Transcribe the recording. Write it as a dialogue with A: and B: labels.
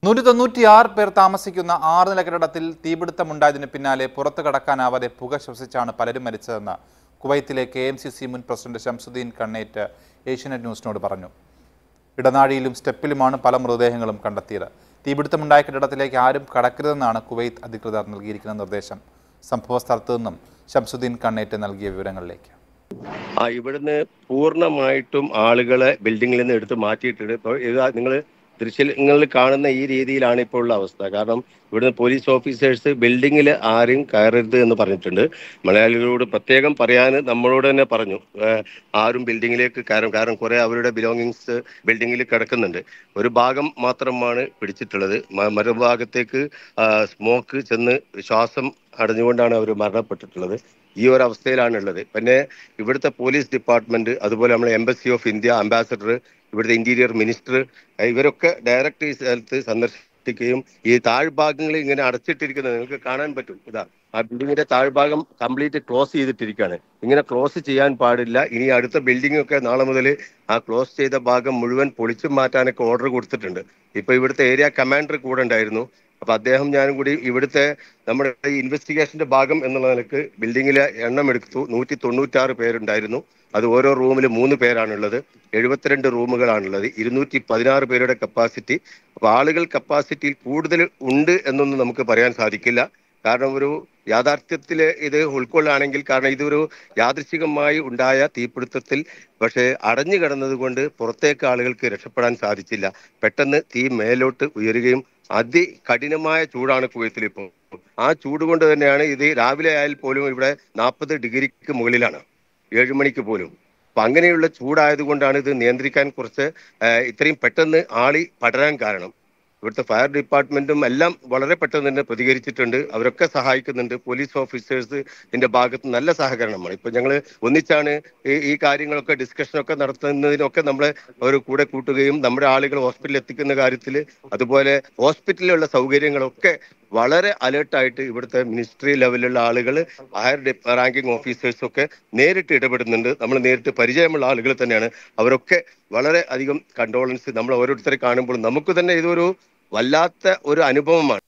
A: നൂറ്റി തൊണ്ണൂറ്റിയാറ് പേർ താമസിക്കുന്ന ആറ് നില കെട്ടിടത്തിൽ തീപിടുത്തമുണ്ടായതിന് പിന്നാലെ പുറത്തു കടക്കാനാവാതെ പുക ശ്വസിച്ചാണ് പലരും മരിച്ചതെന്ന് കുവൈത്തിലെ കെ എം സി സി മുൻ പ്രസിഡന്റ് ഷംസുദ്ദീൻ കണ്ണേറ്റ് ഏഷ്യനെറ്റ് ന്യൂസിനോട് പറഞ്ഞു ഇടനാഴിയിലും സ്റ്റെപ്പിലുമാണ് പല മൃതദേഹങ്ങളും കണ്ടെത്തിയത് തീപിടുത്തമുണ്ടായ കെട്ടിടത്തിലേക്ക് ആരും കടക്കരുതെന്നാണ് കുവൈത്ത് അധികൃതർ നൽകിയിരിക്കുന്ന നിർദ്ദേശം സംഭവ സ്ഥലത്തു നിന്നും ഷംസുദ്ദീൻ കണ്ണേറ്റ് നൽകിയ വിവരങ്ങളിലേക്ക്
B: ആ ഇവിടുന്ന് പൂർണ്ണമായിട്ടും ആളുകളെ ബിൽഡിങ്ങിൽ നിന്ന് എടുത്ത് മാറ്റിയിട്ടുണ്ട് ഇപ്പോൾ ഇത് നിങ്ങൾ ദൃശ്യങ്ങളിൽ കാണുന്ന ഈ രീതിയിലാണ് ഇപ്പോൾ ഉള്ള അവസ്ഥ കാരണം ഇവിടുന്ന് പോലീസ് ഓഫീസേഴ്സ് ബിൽഡിങ്ങിൽ ആരും കയറരുത് എന്ന് പറഞ്ഞിട്ടുണ്ട് മലയാളികളോട് പ്രത്യേകം പറയാൻ നമ്മളോട് തന്നെ പറഞ്ഞു ഏഹ് ആരും ബിൽഡിങ്ങിലേക്ക് കയറും കാരണം കുറെ അവരുടെ ബിലോങ്ങിങ്സ് ബിൽഡിങ്ങിൽ കിടക്കുന്നുണ്ട് ഒരു ഭാഗം മാത്രമാണ് പിടിച്ചിട്ടുള്ളത് മ- മറുഭാഗത്തേക്ക് സ്മോക്ക് ചെന്ന് ശ്വാസം അടഞ്ഞുകൊണ്ടാണ് അവർ മരണപ്പെട്ടിട്ടുള്ളത് ഈ ഒരു അവസ്ഥയിലാണ് ഉള്ളത് പിന്നെ ഇവിടുത്തെ പോലീസ് ഡിപ്പാർട്ട്മെന്റ് അതുപോലെ നമ്മളെ എംബസി ഓഫ് ഇന്ത്യ അംബാസഡർ ഇവിടുത്തെ ഇന്റീരിയർ മിനിസ്റ്റർ ഇവരൊക്കെ ഡയറക്റ്റ് ഈ സ്ഥലത്ത് സന്ദർശിക്കുകയും ഈ താഴ്ഭാഗങ്ങൾ ഇങ്ങനെ അടച്ചിട്ടിരിക്കുന്നത് നിങ്ങൾക്ക് കാണാൻ പറ്റും ഇതാ ആ ബിൽഡിങ്ങിന്റെ താഴ്ഭാഗം കംപ്ലീറ്റ് ക്ലോസ് ചെയ്തിട്ടിരിക്കുകയാണ് ഇങ്ങനെ ക്ലോസ് ചെയ്യാൻ പാടില്ല ഇനി അടുത്ത ബിൽഡിംഗ് ഒക്കെ നാളെ മുതൽ ആ ക്ലോസ് ചെയ്ത ഭാഗം മുഴുവൻ പൊളിച്ചു മാറ്റാനൊക്കെ ഓർഡർ കൊടുത്തിട്ടുണ്ട് ഇപ്പൊ ഇവിടുത്തെ ഏരിയ കമാൻഡർ കൂടെ ഉണ്ടായിരുന്നു അപ്പൊ അദ്ദേഹം ഞാനും കൂടി ഇവിടുത്തെ നമ്മുടെ ഈ ഇൻവെസ്റ്റിഗേഷന്റെ ഭാഗം എന്നുള്ള നിലക്ക് ബിൽഡിങ്ങിലെ എണ്ണം എടുത്തു നൂറ്റി തൊണ്ണൂറ്റാറ് പേരുണ്ടായിരുന്നു അത് ഓരോ റൂമിൽ മൂന്ന് പേരാണുള്ളത് എഴുപത്തിരണ്ട് റൂമുകളാണുള്ളത് ഇരുന്നൂറ്റി പതിനാറ് പേരുടെ കപ്പാസിറ്റി അപ്പൊ ആളുകൾ കപ്പാസിറ്റിയിൽ കൂടുതൽ ഉണ്ട് എന്നൊന്നും നമുക്ക് പറയാൻ സാധിക്കില്ല കാരണം ഒരു യാഥാർത്ഥ്യത്തിൽ ഇത് ഉൾക്കൊള്ളുകയാണെങ്കിൽ കാരണം ഇതൊരു യാദൃശികമായി ഉണ്ടായ തീപിടുത്തത്തിൽ പക്ഷേ അടഞ്ഞു കിടന്നത് കൊണ്ട് പുറത്തേക്ക് ആളുകൾക്ക് രക്ഷപ്പെടാൻ സാധിച്ചില്ല പെട്ടെന്ന് തീ മേലോട്ട് ഉയരുകയും അതികഠിനമായ ചൂടാണ് കുവൈത്തിൽ ഇപ്പോൾ ആ ചൂട് കൊണ്ട് തന്നെയാണ് ഇത് രാവിലെ ആയാൽ പോലും ഇവിടെ നാൽപ്പത് ഡിഗ്രിക്ക് മുകളിലാണ് ഏഴ് മണിക്ക് പോലും അപ്പൊ അങ്ങനെയുള്ള ചൂടായതുകൊണ്ടാണ് ഇത് നിയന്ത്രിക്കാൻ കുറച്ച് ആ, ഇത്രയും പെട്ടെന്ന് ആളി പടരാൻ കാരണം ഇവിടുത്തെ ഫയർ ഡിപ്പാർട്ട്മെന്റും എല്ലാം വളരെ പെട്ടെന്ന് തന്നെ പ്രതികരിച്ചിട്ടുണ്ട് അവരൊക്കെ സഹായിക്കുന്നുണ്ട് പോലീസ് ഓഫീസേഴ്സ് ഇതിന്റെ ഭാഗത്ത് നല്ല സഹകരണമാണ് ഇപ്പൊ ഞങ്ങൾ ഒന്നിച്ചാണ് ഈ ഈ കാര്യങ്ങളൊക്കെ ഡിസ്കഷനൊക്കെ നടത്തുന്നതിനൊക്കെ നമ്മളെ ഒരു കൂടെ കൂട്ടുകയും നമ്മുടെ ആളുകൾ ഹോസ്പിറ്റലിൽ എത്തിക്കുന്ന കാര്യത്തിൽ അതുപോലെ ഹോസ്പിറ്റലിലുള്ള സൗകര്യങ്ങളൊക്കെ വളരെ അലേർട്ടായിട്ട് ഇവിടുത്തെ മിനിസ്ട്രി ലെവലിലുള്ള ആളുകൾ ഹയർ റാങ്കിങ് ഓഫീസേഴ്സ് ഒക്കെ നേരിട്ട് ഇടപെടുന്നുണ്ട് നമ്മൾ നേരിട്ട് പരിചയമുള്ള ആളുകൾ തന്നെയാണ് അവരൊക്കെ വളരെ അധികം കണ്ടോളൻസ് നമ്മൾ ഓരോരുത്തരെ കാണുമ്പോൾ നമുക്ക് തന്നെ ഇതൊരു വല്ലാത്ത ഒരു അനുഭവമാണ്